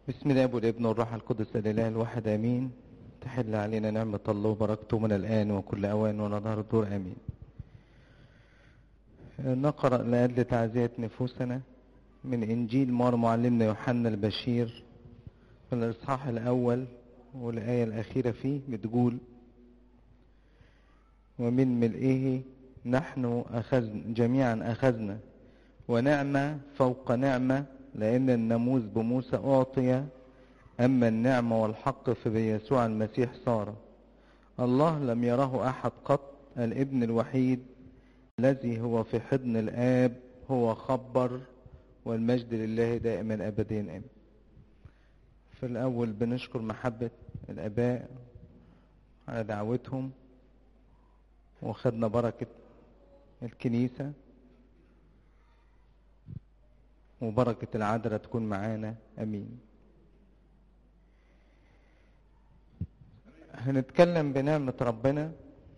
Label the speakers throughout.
Speaker 1: بسم الله والابن والروح القدس الاله الواحد امين تحل علينا نعمة الله وبركته من الآن وكل أوان ونظهر الدور آمين نقرأ لأجل تعزية نفوسنا من إنجيل مار معلمنا يوحنا البشير في الإصحاح الأول والآية الأخيرة فيه بتقول ومن ملئه نحن أخذنا جميعا أخذنا ونعمة فوق نعمة لأن الناموس بموسى أعطي أما النعمة والحق فبيسوع المسيح صار الله لم يره أحد قط الابن الوحيد الذي هو في حضن الآب هو خبر والمجد لله دائما أبدين آمين في الأول بنشكر محبة الآباء على دعوتهم وخدنا بركة الكنيسة وبركة العذراء تكون معانا أمين هنتكلم بنعمة ربنا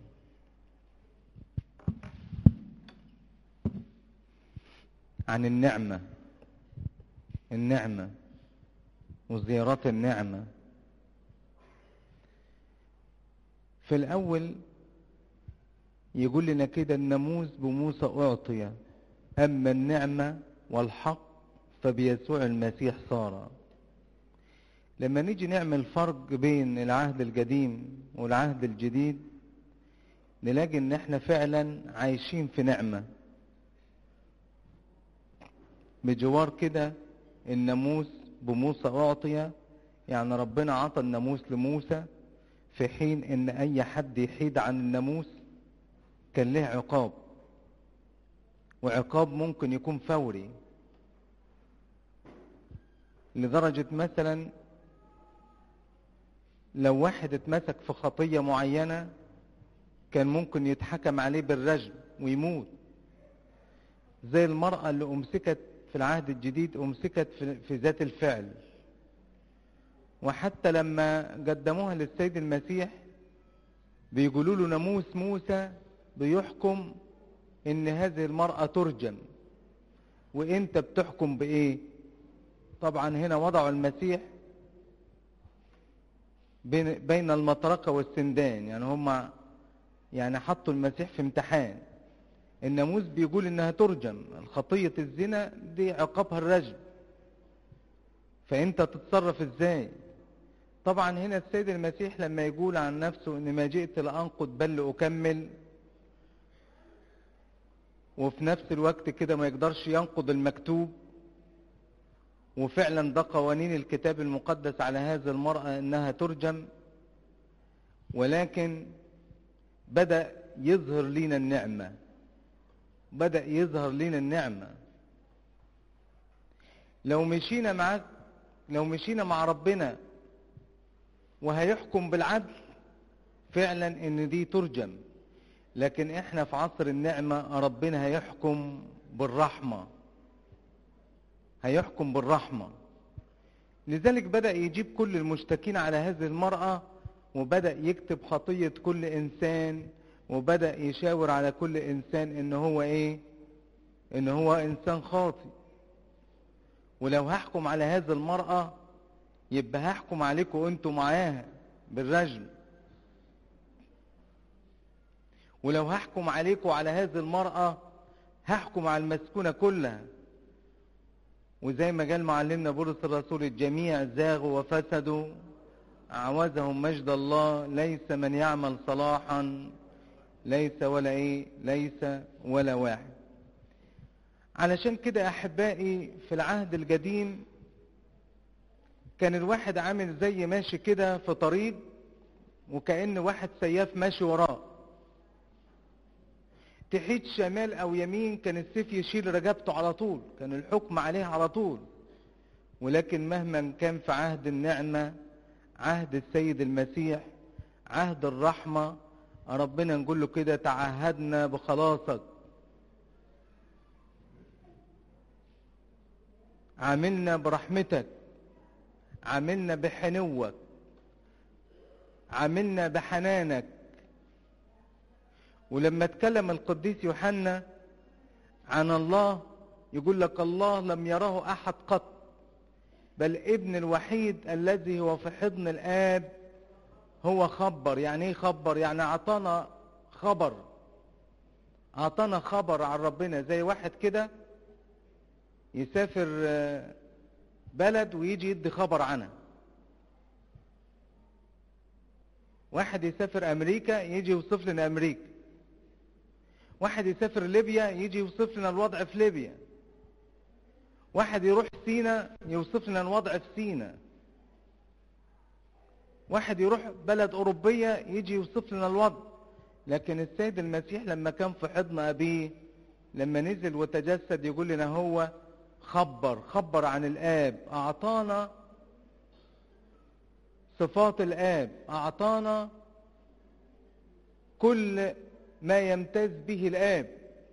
Speaker 1: عن النعمة النعمة وزيارات النعمة في الأول يقول لنا كده الناموس بموسى أعطي أما النعمة والحق فبيسوع المسيح صار لما نيجي نعمل فرق بين العهد القديم والعهد الجديد نلاقي ان احنا فعلا عايشين في نعمة بجوار كده الناموس بموسى اعطي يعني ربنا عطى الناموس لموسى في حين ان اي حد يحيد عن الناموس كان له عقاب وعقاب ممكن يكون فوري لدرجة مثلا لو واحد اتمسك في خطية معينة كان ممكن يتحكم عليه بالرجم ويموت زي المرأة اللي أمسكت في العهد الجديد أمسكت في ذات الفعل وحتى لما قدموها للسيد المسيح بيقولوا له ناموس موسى بيحكم ان هذه المرأة ترجم وانت بتحكم بايه طبعا هنا وضعوا المسيح بين, بين المطرقة والسندان يعني هم يعني حطوا المسيح في امتحان الناموس بيقول انها ترجم الخطية الزنا دي عقابها الرجم فانت تتصرف ازاي طبعا هنا السيد المسيح لما يقول عن نفسه ان ما جئت لانقض بل لاكمل وفي نفس الوقت كده ما يقدرش ينقض المكتوب وفعلا ده قوانين الكتاب المقدس على هذه المرأة انها ترجم ولكن بدأ يظهر لنا النعمة بدأ يظهر لنا النعمة لو مشينا معاك لو مشينا مع ربنا وهيحكم بالعدل فعلا ان دي ترجم لكن احنا في عصر النعمة ربنا هيحكم بالرحمة هيحكم بالرحمة لذلك بدأ يجيب كل المشتكين على هذه المرأة وبدأ يكتب خطية كل إنسان وبدأ يشاور على كل إنسان إن هو إيه إن هو إنسان خاطئ ولو هحكم على هذه المرأة يبقى هحكم عليكم أنتوا معاها بالرجم ولو هحكم عليكم على هذه المرأة هحكم على المسكونة كلها وزي ما قال معلمنا بولس الرسول الجميع زاغوا وفسدوا أعوزهم مجد الله ليس من يعمل صلاحا ليس ولا ايه ليس ولا واحد علشان كده احبائي في العهد القديم كان الواحد عامل زي ماشي كده في طريق وكأن واحد سياف ماشي وراه تحيد شمال او يمين كان السيف يشيل رقبته على طول كان الحكم عليه على طول ولكن مهما كان في عهد النعمة عهد السيد المسيح عهد الرحمة ربنا نقول له كده تعهدنا بخلاصك عاملنا برحمتك عاملنا بحنوك عاملنا بحنانك ولما اتكلم القديس يوحنا عن الله يقول لك الله لم يره احد قط بل ابن الوحيد الذي هو في حضن الآب هو خبر يعني ايه خبر يعني اعطانا خبر اعطانا خبر عن ربنا زي واحد كده يسافر بلد ويجي يدي خبر عنها واحد يسافر امريكا يجي يوصف لنا امريكا واحد يسافر ليبيا يجي يوصف لنا الوضع في ليبيا واحد يروح سينا يوصف لنا الوضع في سينا واحد يروح بلد أوروبية يجي يوصف لنا الوضع لكن السيد المسيح لما كان في حضن أبيه لما نزل وتجسد يقول لنا هو خبر خبر عن الآب أعطانا صفات الآب أعطانا كل ما يمتاز به الآب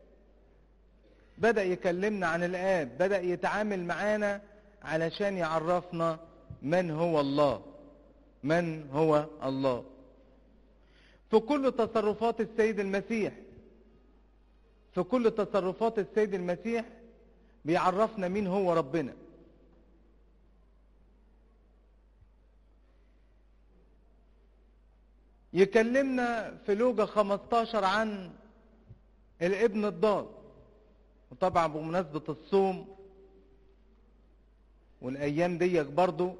Speaker 1: بدأ يكلمنا عن الآب بدأ يتعامل معانا علشان يعرفنا من هو الله من هو الله في كل تصرفات السيد المسيح في كل تصرفات السيد المسيح بيعرفنا مين هو ربنا يكلمنا في لوجا 15 عن الابن الضال وطبعا بمناسبة الصوم والايام ديك برضو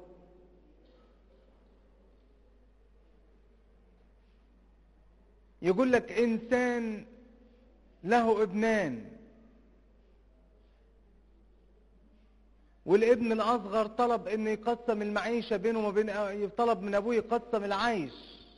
Speaker 1: يقول لك انسان له ابنان والابن الاصغر طلب ان يقسم المعيشة بينه وبين طلب من ابوه يقسم العيش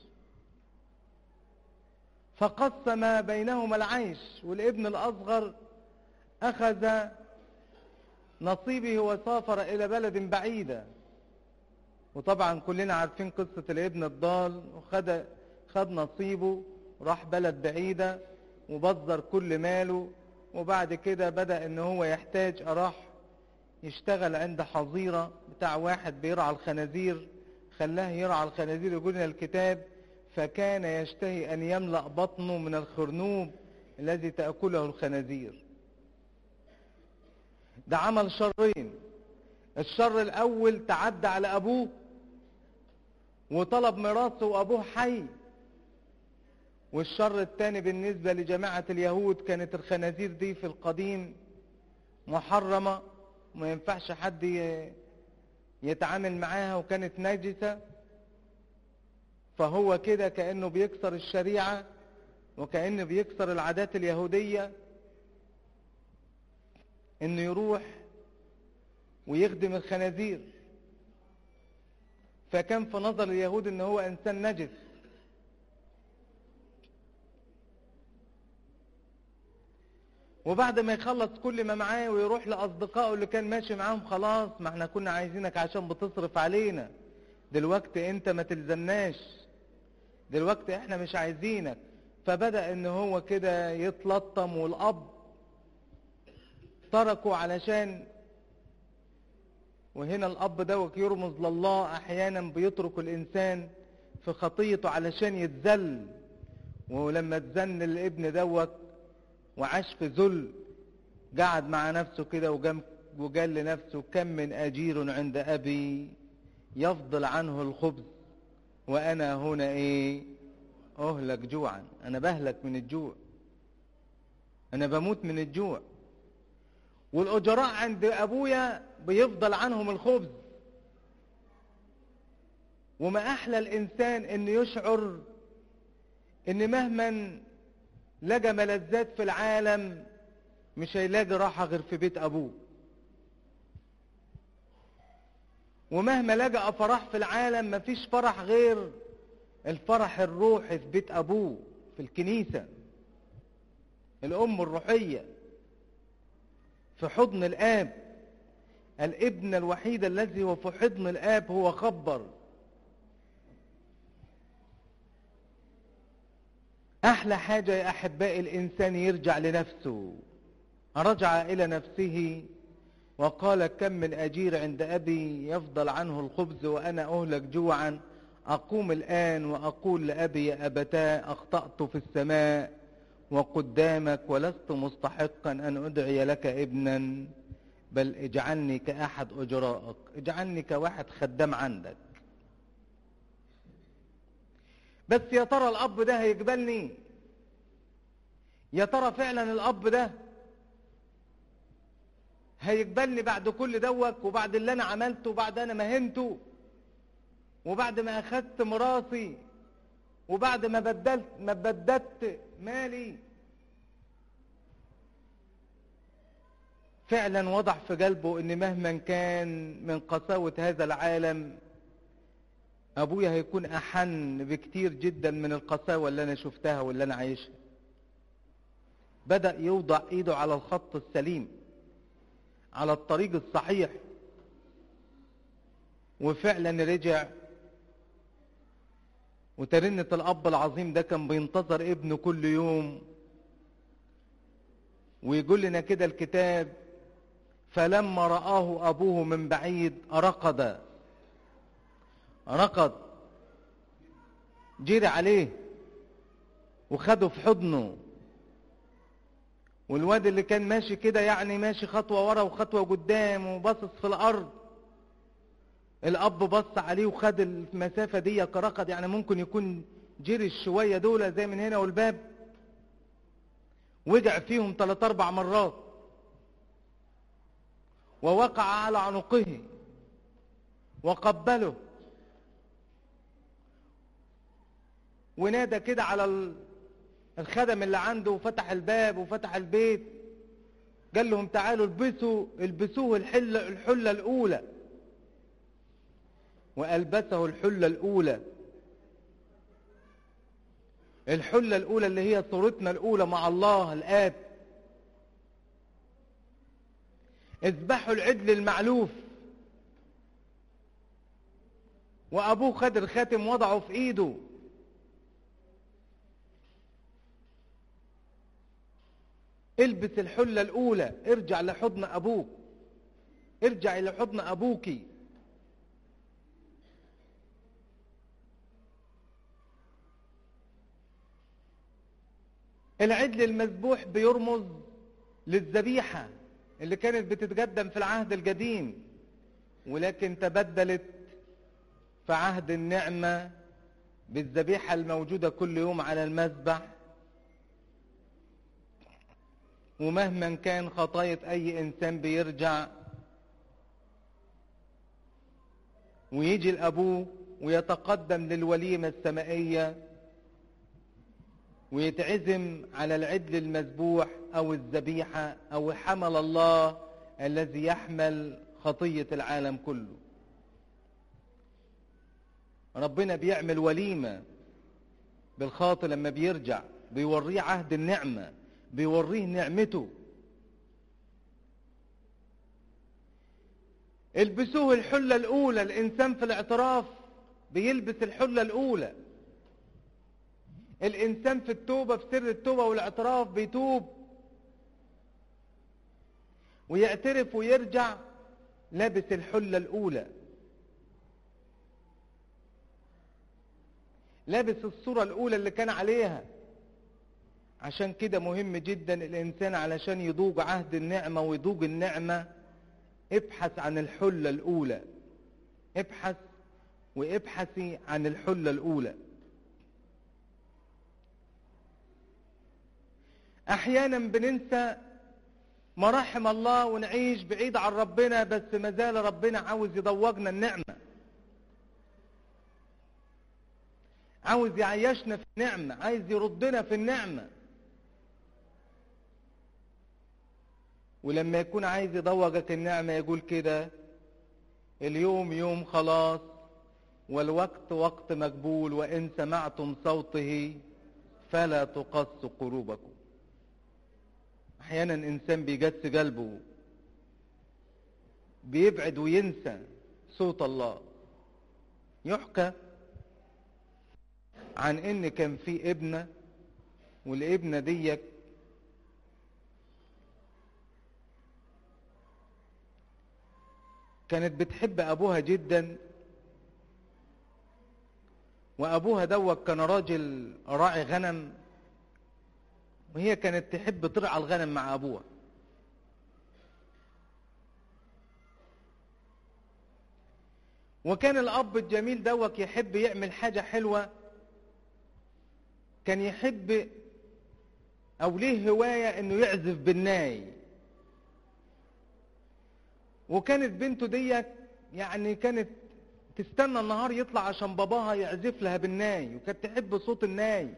Speaker 1: فقسم بينهما العيش والابن الاصغر اخذ نصيبه وسافر الى بلد بعيدة وطبعا كلنا عارفين قصة الابن الضال وخد خد نصيبه راح بلد بعيدة وبذر كل ماله وبعد كده بدأ ان هو يحتاج راح يشتغل عند حظيرة بتاع واحد بيرعى الخنازير خلاه يرعى الخنازير يقول لنا الكتاب فكان يشتهي ان يملأ بطنه من الخرنوب الذي تأكله الخنازير ده عمل شرين الشر الاول تعدى على ابوه وطلب ميراثه وابوه حي والشر الثاني بالنسبة لجماعة اليهود كانت الخنازير دي في القديم محرمة وما ينفعش حد يتعامل معاها وكانت نجسة فهو كده كأنه بيكسر الشريعة وكأنه بيكسر العادات اليهودية انه يروح ويخدم الخنازير فكان في نظر اليهود ان هو انسان نجس وبعد ما يخلص كل ما معاه ويروح لأصدقائه اللي كان ماشي معاهم خلاص ما احنا كنا عايزينك عشان بتصرف علينا دلوقتي انت ما تلزمناش دلوقتي احنا مش عايزينك فبدأ ان هو كده يتلطم والأب تركه علشان وهنا الأب دوك يرمز لله أحيانا بيترك الإنسان في خطيته علشان يتذل ولما تزن الابن دوك وعاش في ذل قعد مع نفسه كده وقال لنفسه كم من أجير عند أبي يفضل عنه الخبز وأنا هنا إيه أهلك جوعا أنا بهلك من الجوع أنا بموت من الجوع والأجراء عند أبويا بيفضل عنهم الخبز وما أحلى الإنسان أن يشعر أن مهما لقى ملذات في العالم مش هيلاقي راحة غير في بيت أبوه ومهما لقى فرح في العالم مفيش فرح غير الفرح الروحي في بيت أبوه في الكنيسة الأم الروحية في حضن الآب الابن الوحيد الذي هو في حضن الآب هو خبر أحلى حاجة يا أحبائي الإنسان يرجع لنفسه رجع إلى نفسه وقال كم من أجير عند أبي يفضل عنه الخبز وأنا أهلك جوعا أقوم الآن وأقول لأبي يا أبتاه أخطأت في السماء وقدامك ولست مستحقا أن أدعي لك ابنا بل اجعلني كأحد أجرائك اجعلني كواحد خدام عندك بس يا ترى الأب ده هيقبلني يا ترى فعلا الأب ده هيقبلني بعد كل دوك وبعد اللي أنا عملته وبعد أنا مهنته وبعد ما أخذت مراسي وبعد ما بدلت ما بددت مالي فعلا وضع في قلبه ان مهما كان من قساوة هذا العالم ابويا هيكون احن بكتير جدا من القساوة اللي انا شفتها واللي انا عايشها بدأ يوضع ايده على الخط السليم على الطريق الصحيح وفعلا رجع وترنة الأب العظيم ده كان بينتظر ابنه كل يوم ويقول لنا كده الكتاب فلما رآه أبوه من بعيد رقد رقد جري عليه وخده في حضنه والواد اللي كان ماشي كده يعني ماشي خطوة ورا وخطوة قدام وباصص في الأرض الأب بص عليه وخد المسافة دي كرقد يعني ممكن يكون جري الشوية دول زي من هنا والباب وجع فيهم ثلاث أربع مرات ووقع على عنقه وقبله ونادى كده على الخدم اللي عنده وفتح الباب وفتح البيت قال لهم تعالوا البسوا البسوه الحلة, الحلة الأولى وألبسه الحلة الأولى الحلة الأولى اللي هي صورتنا الأولى مع الله الآب اذبحوا العدل المعلوف وأبوه خد الخاتم وضعه في إيده البس الحلة الأولى ارجع لحضن أبوك ارجع إلى حضن أبوكي العدل المذبوح بيرمز للذبيحة اللي كانت بتتقدم في العهد القديم ولكن تبدلت في عهد النعمة بالذبيحة الموجودة كل يوم على المذبح ومهما كان خطاية أي إنسان بيرجع ويجي لأبوه ويتقدم للوليمة السمائية ويتعزم على العدل المذبوح أو الذبيحة أو حمل الله الذي يحمل خطية العالم كله ربنا بيعمل وليمة بالخاطئ لما بيرجع بيوريه عهد النعمة بيوريه نعمته البسوه الحلة الأولى الإنسان في الاعتراف بيلبس الحلة الأولى الإنسان في التوبة في سر التوبة والاعتراف بيتوب ويعترف ويرجع لابس الحلة الأولى لابس الصورة الأولى اللي كان عليها عشان كده مهم جدا الإنسان علشان يذوق عهد النعمة ويذوق النعمة ابحث عن الحلة الأولى ابحث وابحثي عن الحلة الأولى أحيانا بننسى مراحم الله ونعيش بعيد عن ربنا بس ما زال ربنا عاوز يضوجنا النعمة عاوز يعيشنا في النعمة عايز يردنا في النعمة ولما يكون عايز يضوجك النعمة يقول كده اليوم يوم خلاص والوقت وقت مقبول وإن سمعتم صوته فلا تقص قلوبكم أحيانا إنسان بيجس قلبه بيبعد وينسى صوت الله يحكى عن ان كان في ابنة والابنة ديك كانت بتحب ابوها جدا وابوها دوت كان راجل راعي غنم وهي كانت تحب ترعى الغنم مع ابوها وكان الأب الجميل دوك يحب يعمل حاجة حلوة كان يحب أو ليه هواية إنه يعزف بالناي وكانت بنته ديت يعني كانت تستنى النهار يطلع عشان باباها يعزف لها بالناي وكانت تحب صوت الناي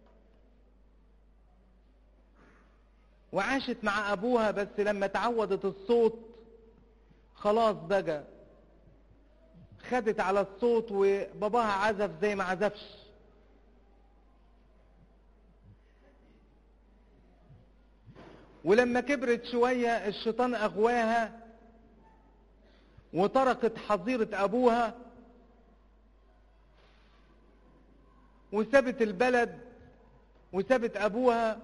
Speaker 1: وعاشت مع أبوها بس لما تعودت الصوت خلاص بقى خدت على الصوت وباباها عزف زي ما عزفش ولما كبرت شوية الشيطان أغواها وتركت حظيرة أبوها وسابت البلد وسابت أبوها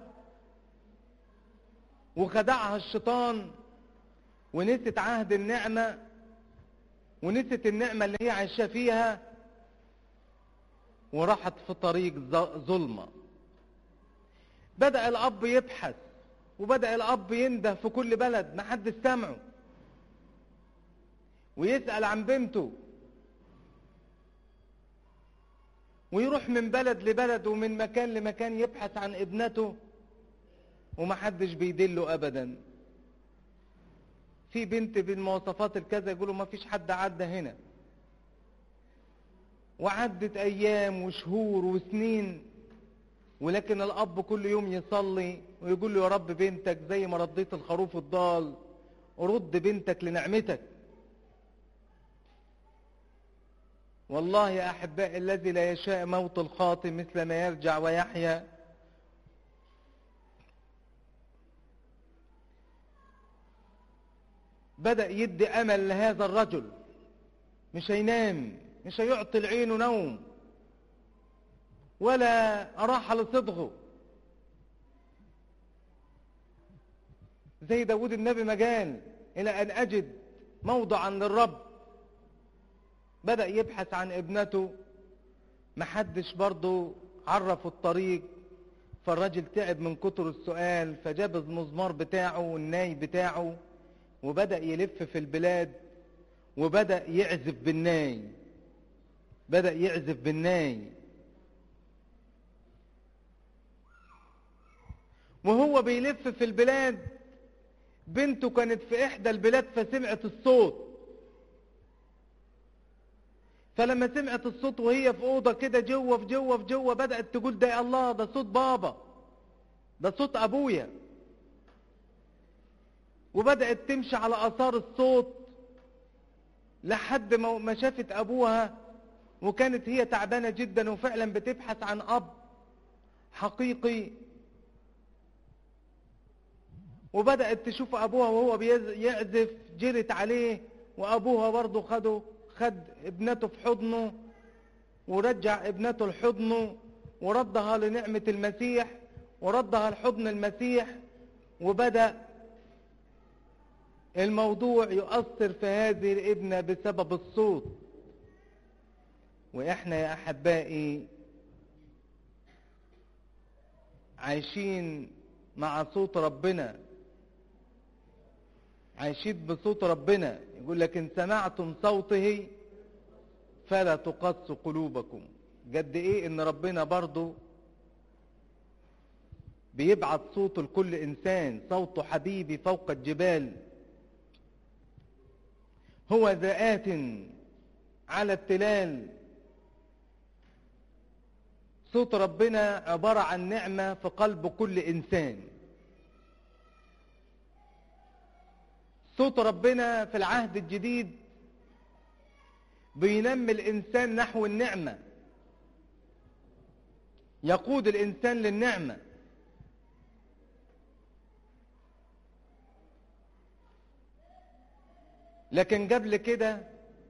Speaker 1: وخدعها الشيطان ونست عهد النعمة ونست النعمة اللي هي عايشة فيها وراحت في طريق ظلمة بدأ الأب يبحث وبدأ الأب ينده في كل بلد محدش سمعه ويسأل عن بنته ويروح من بلد لبلد ومن مكان لمكان يبحث عن ابنته ومحدش بيدله أبدا في بنت بالمواصفات الكذا يقولوا ما فيش حد عدى هنا وعدت أيام وشهور وسنين ولكن الأب كل يوم يصلي ويقول له يا رب بنتك زي ما رديت الخروف الضال رد بنتك لنعمتك والله يا أحبائي الذي لا يشاء موت الخاطئ مثل ما يرجع ويحيا بدأ يدي أمل لهذا الرجل مش هينام مش هيعطي العين نوم ولا راحة لصدغه زي داود النبي مجال إلى أن أجد موضعا للرب بدأ يبحث عن ابنته محدش برضه عرفه الطريق فالراجل تعب من كتر السؤال فجاب المزمار بتاعه والناي بتاعه وبدأ يلف في البلاد وبدأ يعزف بالناي بدأ يعزف بالناي وهو بيلف في البلاد بنته كانت في إحدى البلاد فسمعت الصوت فلما سمعت الصوت وهي في أوضة كده جوه في جوه في جوه بدأت تقول ده يا الله ده صوت بابا ده صوت أبويا وبدأت تمشي على آثار الصوت لحد ما شافت أبوها وكانت هي تعبانة جدا وفعلا بتبحث عن أب حقيقي وبدأت تشوف أبوها وهو بيعزف جرت عليه وأبوها برضه خده خد ابنته في حضنه ورجع ابنته لحضنه وردها لنعمة المسيح وردها لحضن المسيح وبدأ الموضوع يؤثر في هذه الابنة بسبب الصوت واحنا يا احبائي عايشين مع صوت ربنا عايشين بصوت ربنا يقول لك ان سمعتم صوته فلا تقص قلوبكم قد ايه ان ربنا برضو بيبعت صوته لكل انسان صوته حبيبي فوق الجبال هو ذات على التلال صوت ربنا عبارة عن نعمة في قلب كل إنسان صوت ربنا في العهد الجديد بينمي الإنسان نحو النعمة يقود الإنسان للنعمة لكن قبل كده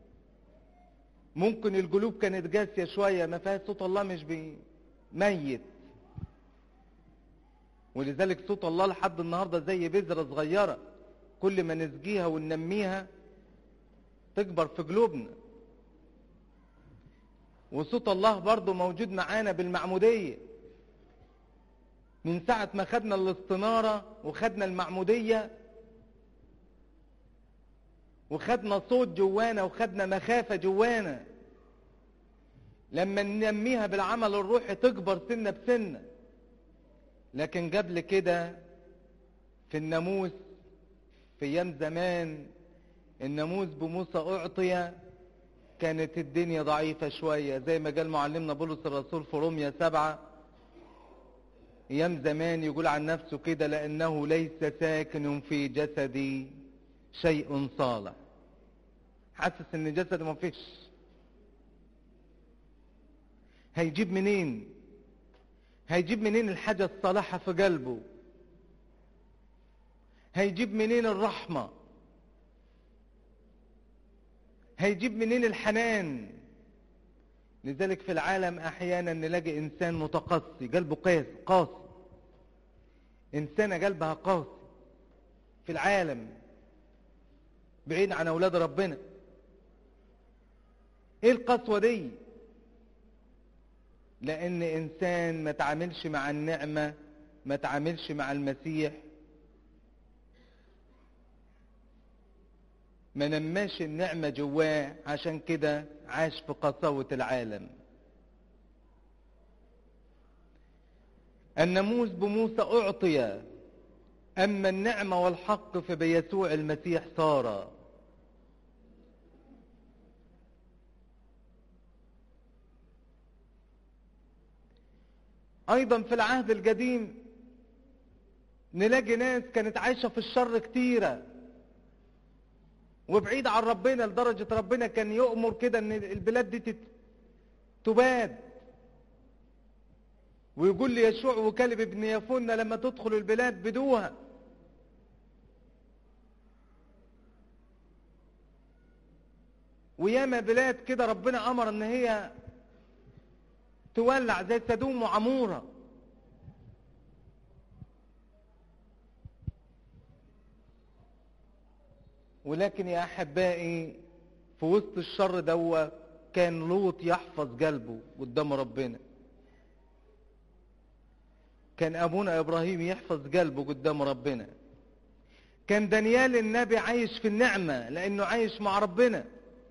Speaker 1: ممكن القلوب كانت جاسية شوية ما فيها صوت الله مش بميت ولذلك صوت الله لحد النهاردة زي بذرة صغيرة كل ما نسقيها وننميها تكبر في قلوبنا وصوت الله برضو موجود معانا بالمعمودية من ساعة ما خدنا الاستنارة وخدنا المعمودية وخدنا صوت جوانا وخدنا مخافة جوانا لما ننميها بالعمل الروحي تكبر سنة بسنة لكن قبل كده في الناموس في ايام زمان الناموس بموسى اعطي كانت الدنيا ضعيفة شوية زي ما قال معلمنا بولس الرسول في روميا سبعة ايام زمان يقول عن نفسه كده لانه ليس ساكن في جسدي شيء صالح حاسس ان جسده ما فيش هيجيب منين هيجيب منين الحاجة الصالحة في قلبه هيجيب منين الرحمة هيجيب منين الحنان لذلك في العالم احيانا نلاقي انسان متقصي قلبه قاسي قاسي انسانة قلبها قاسي في العالم بعيد عن اولاد ربنا ايه القسوة دي لان انسان ما تعاملش مع النعمة ما تعاملش مع المسيح ما نماش النعمة جواه عشان كده عاش في قساوة العالم الناموس بموسى أعطي أما النعمة والحق فبيسوع المسيح صار أيضا في العهد القديم نلاقي ناس كانت عايشة في الشر كتيرة وبعيد عن ربنا لدرجة ربنا كان يؤمر كده ان البلاد دي تباد ويقول لي يشوع وكلب ابن يفن لما تدخل البلاد بدوها وياما بلاد كده ربنا امر ان هي تولع زي سدوم وعموره ولكن يا احبائي في وسط الشر دوا كان لوط يحفظ قلبه قدام ربنا كان ابونا ابراهيم يحفظ قلبه قدام ربنا كان دانيال النبي عايش في النعمة لانه عايش مع ربنا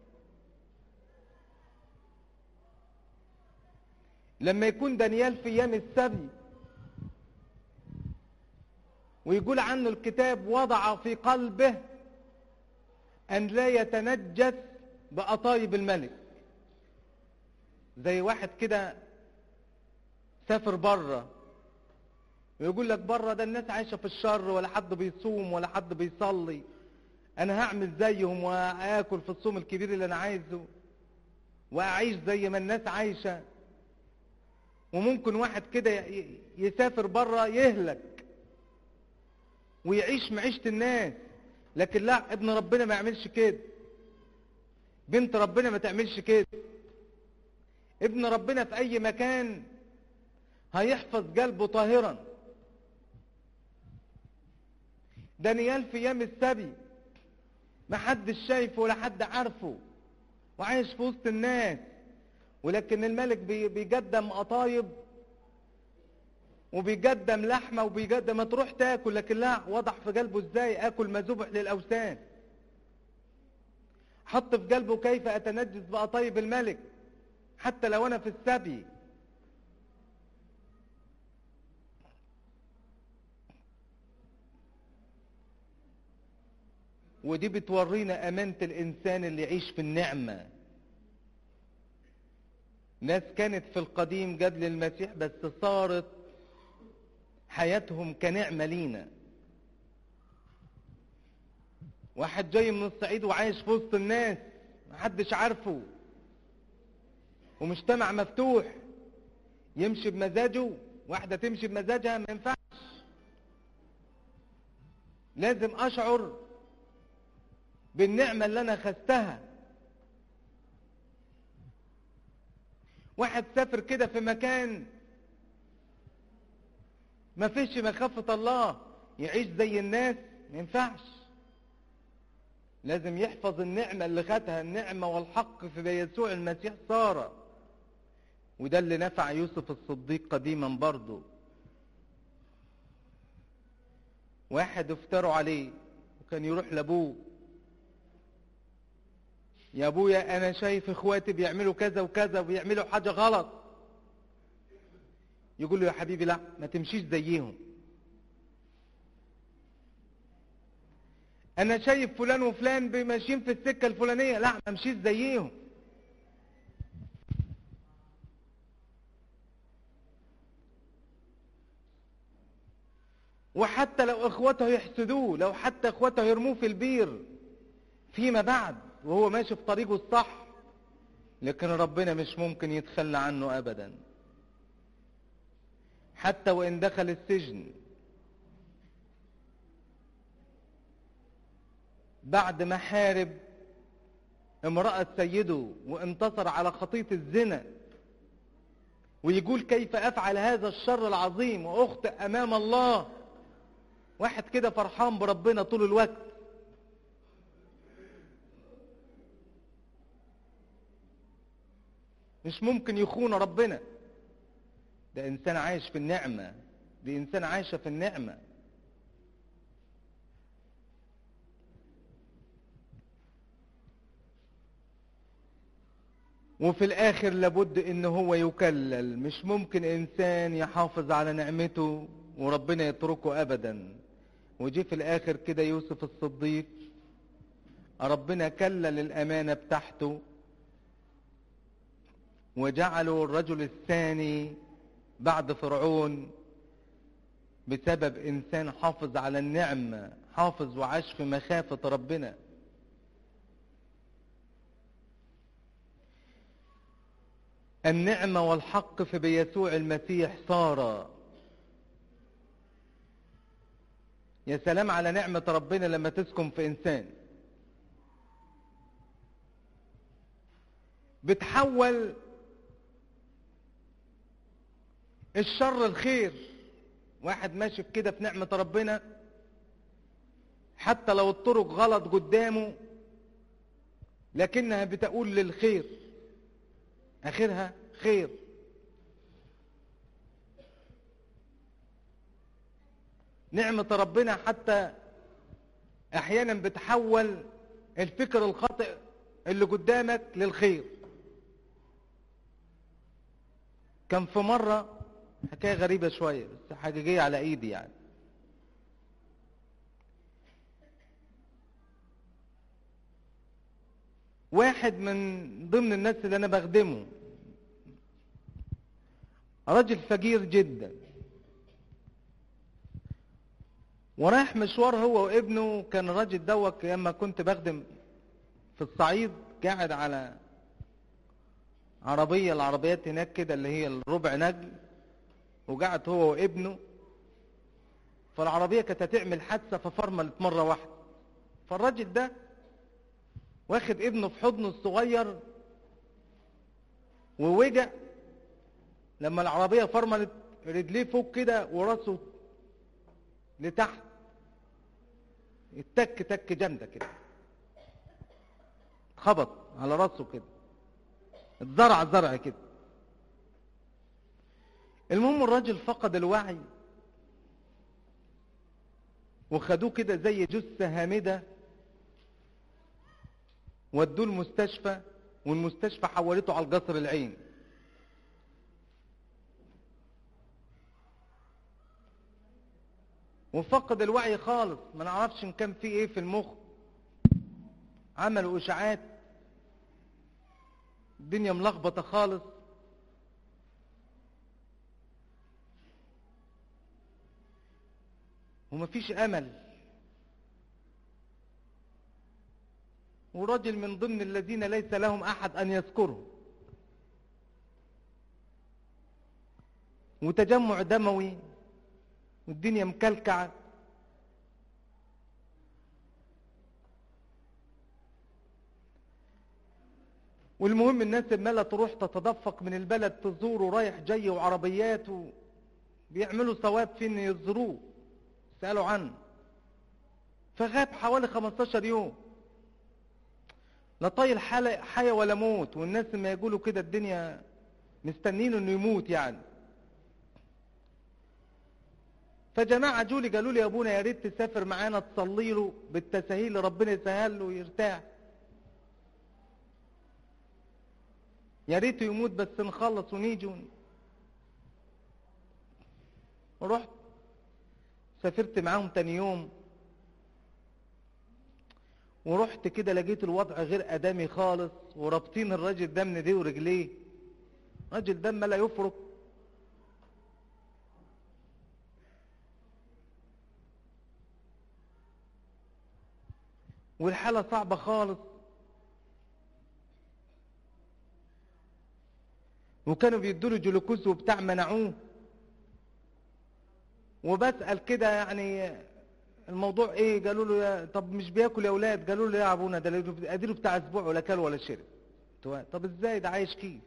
Speaker 1: لما يكون دانيال في ايام السبي ويقول عنه الكتاب وضع في قلبه أن لا يتنجس بأطايب الملك زي واحد كده سافر بره ويقول لك بره ده الناس عايشة في الشر ولا حد بيصوم ولا حد بيصلي أنا هعمل زيهم وآكل في الصوم الكبير اللي أنا عايزه وأعيش زي ما الناس عايشة وممكن واحد كده يسافر بره يهلك ويعيش معيشة الناس لكن لا ابن ربنا ما يعملش كده بنت ربنا ما تعملش كده ابن ربنا في اي مكان هيحفظ قلبه طاهرا دانيال في ايام السبي ما حدش شايفه ولا حد عارفه وعايش في وسط الناس ولكن الملك بيقدم قطايب وبيقدم لحمة وبيقدم ما تروح تاكل لكن لا وضع في قلبه ازاي اكل ما ذبح للاوثان حط في قلبه كيف اتنجس بقطايب الملك حتى لو انا في السبي ودي بتورينا امانة الانسان اللي يعيش في النعمة ناس كانت في القديم قبل المسيح بس صارت حياتهم كنعمة لينا واحد جاي من الصعيد وعايش في وسط الناس محدش عارفه ومجتمع مفتوح يمشي بمزاجه واحدة تمشي بمزاجها ما ينفعش لازم اشعر بالنعمة اللي انا خستها واحد سافر كده في مكان ما فيش مخافة الله يعيش زي الناس ما ينفعش لازم يحفظ النعمة اللي خدها النعمة والحق في يسوع المسيح صار وده اللي نفع يوسف الصديق قديما برضه واحد افتروا عليه وكان يروح لابوه يا ابويا انا شايف اخواتي بيعملوا كذا وكذا وبيعملوا حاجة غلط يقول له يا حبيبي لا ما تمشيش زيهم انا شايف فلان وفلان ماشيين في السكة الفلانية لا ما امشيش زيهم وحتى لو اخوته يحسدوه لو حتى اخوته يرموه في البير فيما بعد وهو ماشي في طريقه الصح لكن ربنا مش ممكن يتخلى عنه ابدا حتى وان دخل السجن بعد ما حارب امرأة سيده وانتصر على خطية الزنا ويقول كيف افعل هذا الشر العظيم واخطئ امام الله واحد كده فرحان بربنا طول الوقت مش ممكن يخون ربنا ده انسان عايش في النعمة دي انسان عايشة في النعمة وفي الاخر لابد ان هو يكلل مش ممكن انسان يحافظ على نعمته وربنا يتركه ابدا وجي في الاخر كده يوسف الصديق ربنا كلل الامانة بتاعته وجعله الرجل الثاني بعد فرعون بسبب انسان حافظ على النعمة حافظ وعاش في مخافة ربنا النعمة والحق في بيسوع المسيح صار يا سلام على نعمة ربنا لما تسكن في إنسان بتحول الشر الخير واحد ماشي كده في نعمة ربنا حتى لو الطرق غلط قدامه لكنها بتقول للخير اخرها خير نعمة ربنا حتى احيانا بتحول الفكر الخاطئ اللي قدامك للخير كان في مرة حكاية غريبة شوية بس حقيقية على ايدي يعني واحد من ضمن الناس اللي انا بخدمه راجل فقير جدا ورايح مشوار هو وابنه كان الراجل دوت لما كنت بخدم في الصعيد قاعد على عربية العربيات هناك كده اللي هي الربع نجل وقعد هو وابنه فالعربية كانت هتعمل حادثة ففرملت مرة واحدة فالراجل ده واخد ابنه في حضنه الصغير ووجع لما العربية فرملت رجليه فوق كده وراسه لتحت التك تك جامدة كده خبط على راسه كده اتزرع زرع كده المهم الراجل فقد الوعي وخدوه كده زي جثة هامدة ودوه المستشفى والمستشفى حولته على القصر العين وفقد الوعي خالص ما نعرفش ان كان في ايه في المخ عملوا اشاعات الدنيا ملخبطه خالص ومفيش امل ورجل من ضمن الذين ليس لهم احد ان يذكره وتجمع دموي والدنيا مكلكعه والمهم الناس عماله تروح تتدفق من البلد تزوره رايح جاي وعربيات بيعملوا ثواب في ان يزوروه سالوا عنه فغاب حوالي 15 يوم لا طايل حياة ولا موت والناس ما يقولوا كده الدنيا مستنين انه يموت يعني فجماعة جولي قالوا لي يا ابونا يا ريت تسافر معانا تصلي له بالتسهيل ربنا يسهل له ويرتاح يا ريته يموت بس نخلص ونيجي ون... رحت سافرت معاهم تاني يوم ورحت كده لقيت الوضع غير ادمي خالص ورابطين الراجل ده من ايديه ورجليه راجل ده لا يفرق والحالة صعبة خالص وكانوا بيدوا له جلوكوز وبتاع منعوه وبسأل كده يعني الموضوع ايه قالوا له يا طب مش بياكل يا اولاد قالوا له يا ابونا ده اديله بتاع اسبوع ولا كل ولا شرب طب ازاي ده عايش كيف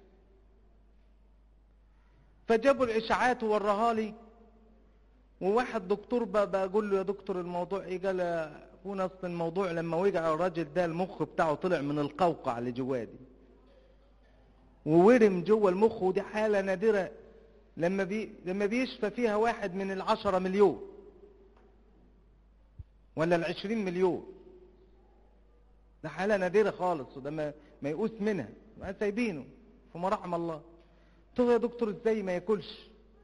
Speaker 1: فجابوا الاشاعات ووراها لي وواحد دكتور بقول له يا دكتور الموضوع ايه قال ابونا اصل الموضوع لما وجع الراجل ده المخ بتاعه طلع من القوقع اللي جواه دي وورم جوه المخ ودي حاله نادره لما بي لما بيشفى فيها واحد من العشرة مليون ولا العشرين مليون ده حالة نادرة خالص وده ما, ما يقوس منها ما سايبينه في مراحم الله قلت له يا دكتور ازاي ما ياكلش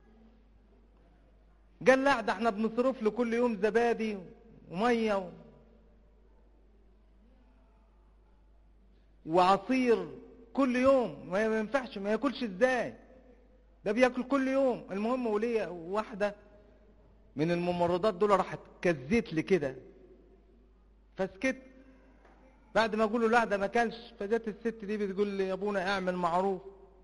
Speaker 1: قال لا ده احنا بنصرف له كل يوم زبادي وميه و... وعصير كل يوم ما ينفعش ما ياكلش ازاي ده بياكل كل يوم المهم وليه واحده من الممرضات دول راحت كزيت لي كده فسكت بعد ما اقول له لا ده ما كلش فجت الست دي بتقول لي يا ابونا اعمل معروف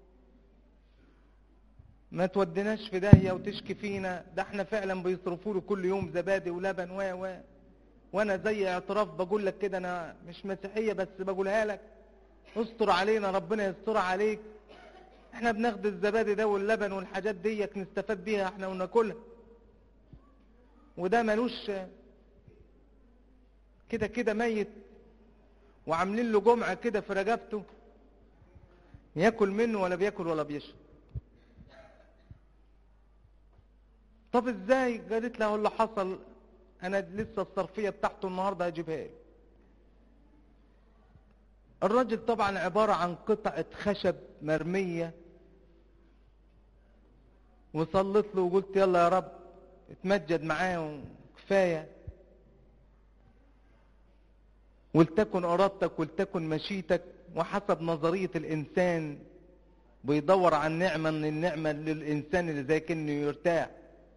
Speaker 1: ما توديناش في داهيه وتشكي فينا ده احنا فعلا بيصرفوا له كل يوم زبادي ولبن و و وانا زي اعتراف بقول لك كده انا مش مسيحيه بس بقولها لك استر علينا ربنا يستر عليك احنا بناخد الزبادي ده واللبن والحاجات ديك نستفاد بيها احنا وناكلها وده ملوش كده كده ميت وعاملين له جمعة كده في رقبته ياكل منه ولا بياكل ولا بيشرب طب ازاي قالت له اللي حصل انا لسه الصرفية بتاعته النهاردة هجيبها لي الراجل طبعا عبارة عن قطعة خشب مرمية وصلت له وقلت يلا يا رب اتمجد معاه وكفاية ولتكن ارادتك ولتكن مشيتك وحسب نظرية الانسان بيدور عن نعمة من النعمة للانسان اللي زي كأنه يرتاح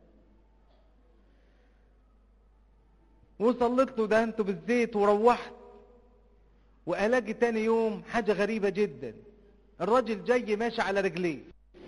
Speaker 1: وصلت له دهنته بالزيت وروحت والاقي تاني يوم حاجة غريبة جدا الراجل جاي ماشي على رجليه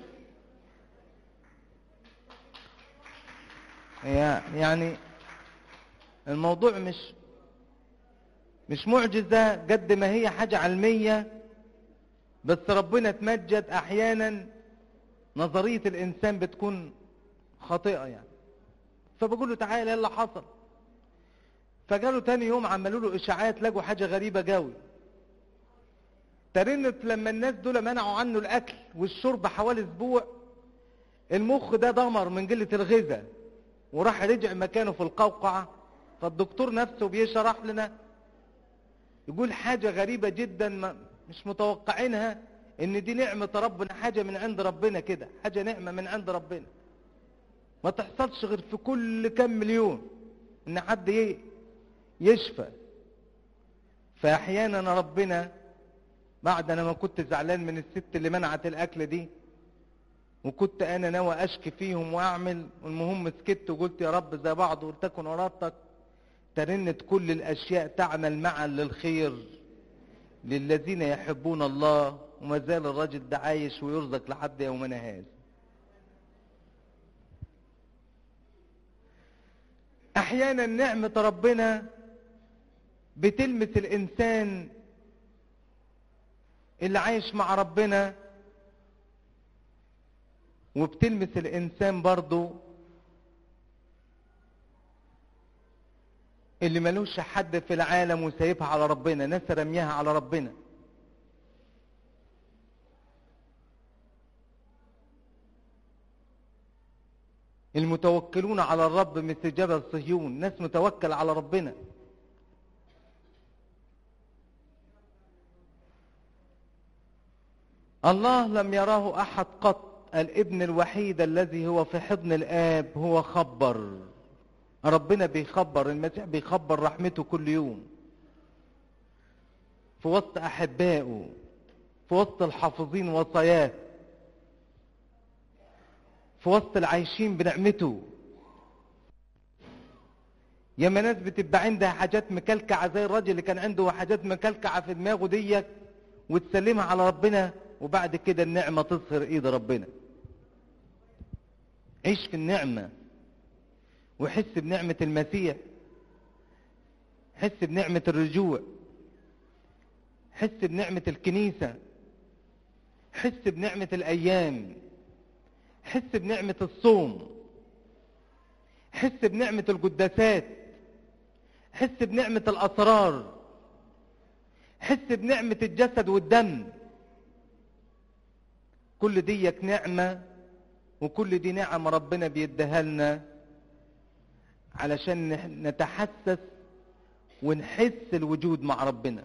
Speaker 1: يعني الموضوع مش مش معجزة قد ما هي حاجة علمية بس ربنا تمجد احيانا نظرية الانسان بتكون خاطئة يعني فبقول له تعالى ايه اللي حصل فقالوا تاني يوم عملوا له اشاعات لقوا حاجة غريبة قوي ترنت لما الناس دول منعوا عنه الاكل والشرب حوالي اسبوع المخ ده دمر من قلة الغذاء وراح رجع مكانه في القوقعة فالدكتور نفسه بيشرح لنا يقول حاجة غريبة جدا ما مش متوقعينها ان دي نعمة ربنا حاجة من عند ربنا كده حاجة نعمة من عند ربنا ما تحصلش غير في كل كم مليون ان حد يشفى فاحيانا ربنا بعد انا ما كنت زعلان من الست اللي منعت الاكل دي وكنت انا ناوي اشكي فيهم واعمل المهم سكت وقلت يا رب زي بعض ولتكن ارادتك ترنت كل الاشياء تعمل معا للخير للذين يحبون الله وما زال الراجل ده عايش ويرزق لحد يومنا هذا احيانا نعمة ربنا بتلمس الانسان اللي عايش مع ربنا وبتلمس الانسان برضو اللي ملوش حد في العالم وسايبها على ربنا ناس رميها على ربنا المتوكلون على الرب مثل جبل صهيون ناس متوكل على ربنا الله لم يراه أحد قط الابن الوحيد الذي هو في حضن الآب هو خبر ربنا بيخبر المسيح بيخبر رحمته كل يوم في وسط أحبائه في وسط الحافظين وصاياه في وسط العايشين بنعمته ياما ناس بتبقى عندها حاجات مكلكعه زي الراجل اللي كان عنده حاجات مكلكعه في دماغه ديت وتسلمها على ربنا وبعد كده النعمه تظهر ايد ربنا عيش في النعمه وحس بنعمه المسيح حس بنعمه الرجوع حس بنعمه الكنيسه حس بنعمه الايام حس بنعمه الصوم حس بنعمه القداسات حس بنعمة الأسرار حس بنعمة الجسد والدم كل ديك نعمة وكل دي نعم ربنا بيديها لنا علشان نتحسس ونحس الوجود مع ربنا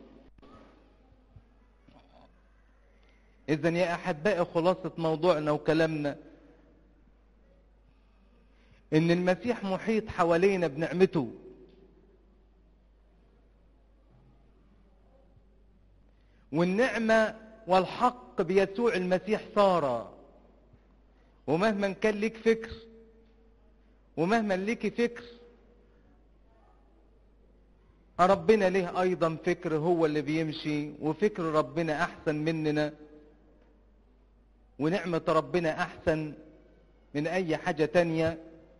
Speaker 1: إذا يا أحبائي خلاصة موضوعنا وكلامنا إن المسيح محيط حوالينا بنعمته والنعمة والحق بيسوع المسيح صار ومهما كان ليك فكر ومهما ليك فكر ربنا ليه ايضا فكر هو اللي بيمشي وفكر ربنا احسن مننا ونعمة ربنا احسن من اي حاجة تانية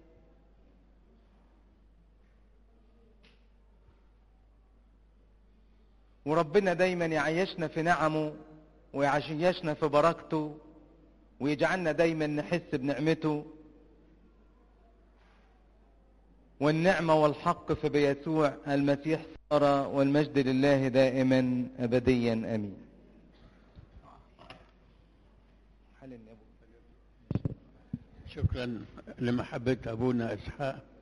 Speaker 1: وربنا دايما يعيشنا في نعمه ويعيشنا في بركته ويجعلنا دايما نحس بنعمته والنعمة والحق في بيسوع المسيح صار والمجد لله دائما أبديا أمين
Speaker 2: شكرا لمحبة أبونا إسحاق